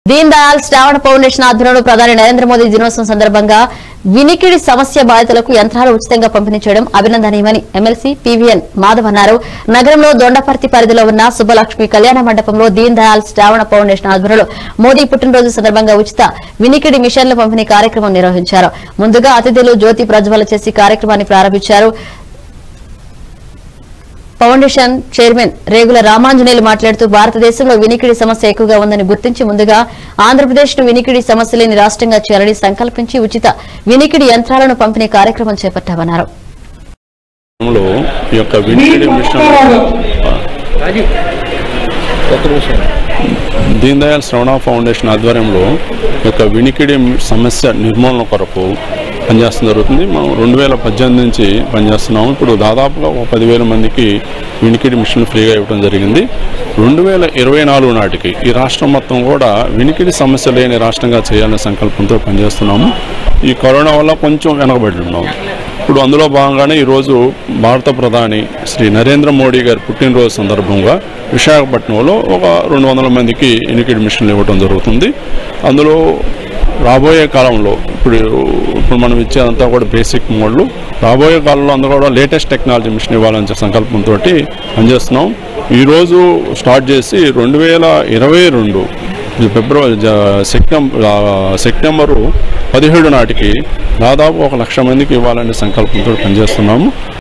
దీన్ దయాళ్ శ్రావణ foundation ఆధ్వర్యంలో ప్రధాని నరేంద్ర మోదీ దినోత్సవం సందర్భంగా వినికిడి సమస్య బాధితులకు యంత్రాలు ఉచితంగా పంపిణీ చేయడం అభినందనీయమని ఎమ్మెల్సీ పీవీఎన్ మాధవ్ అన్నారు నగరంలో దొండపర్తి పరిధిలో ఉన్న సుబ్బలక్ష్మి కళ్యాణ మండపంలో దీన్ దయాళ్ శ్రావణ ఫౌండేషన్ ఆధ్వర్యంలో మోదీ పుట్టినరోజు సందర్భంగా ఉచిత వినికిడి మిషన్ల పంపిణీ కార్యక్రమం నిర్వహించారు ముందుగా అతిథులు జ్యోతి ప్రజ్వల చేసి కార్యక్రమాన్ని ప్రారంభించారు ఫౌండేషన్ చైర్మన్ రేగుల రామాంజనేయులు మాట్లాడుతూ భారతదేశంలో వినికిడి సమస్య ఎక్కువగా ఉందని గుర్తించి ముందుగా ఆంధ్రప్రదేశ్ ను వినికిడి సమస్య లేని రాష్ట్రంగా చేయాలని సంకల్పించి ఉచిత వినికిడి యంత్రాలను పంపిణీ కార్యక్రమం చేపట్టామన్నారు లో ఈ యొక్క వినికిడి మిషన్ దీన్ దయాళ్ శ్రవణ ఫౌండేషన్ ఆధ్వర్యంలో ఈ యొక్క వినికిడి సమస్య నిర్మూలన కొరకు పనిచేస్తడం జరుగుతుంది మనం రెండు వేల పద్దెనిమిది నుంచి పనిచేస్తున్నాము ఇప్పుడు దాదాపుగా ఒక పదివేల మందికి వినికిడి మిషన్ ఫ్రీగా ఇవ్వడం జరిగింది రెండు వేల ఇరవై నాలుగు నాటికి ఈ రాష్ట్రం మొత్తం కూడా వినికిడి సమస్య లేని రాష్ట్రంగా చేయాలనే సంకల్పంతో పనిచేస్తున్నాము ఈ కరోనా వల్ల కొంచెం వెనకబడి ఉన్నాము ఇప్పుడు అందులో భాగంగానే ఈరోజు భారత ప్రధాని శ్రీ నరేంద్ర మోడీ గారి పుట్టినరోజు సందర్భంగా విశాఖపట్నంలో ఒక రెండు వందల మందికి ఎన్నికడి మిషన్లు ఇవ్వడం జరుగుతుంది అందులో రాబోయే కాలంలో ఇప్పుడు ఇప్పుడు మనం ఇచ్చేదంతా కూడా బేసిక్ మోడ్లు రాబోయే కాలంలో అందరూ కూడా లేటెస్ట్ టెక్నాలజీ మిషన్ ఇవ్వాలని చెప్పి సంకల్పంతో పనిచేస్తున్నాం ఈరోజు స్టార్ట్ చేసి రెండు వేల ఇరవై రెండు ఈ ఫిబ్రవరి జ- సెప్టెంబర్ ఆ, సెప్టెంబరు పదిహేడు నాటికి దాదాపు ఒక లక్ష మందికి ఇవ్వాలనే సంకల్పంతో పనిచేస్తున్నాము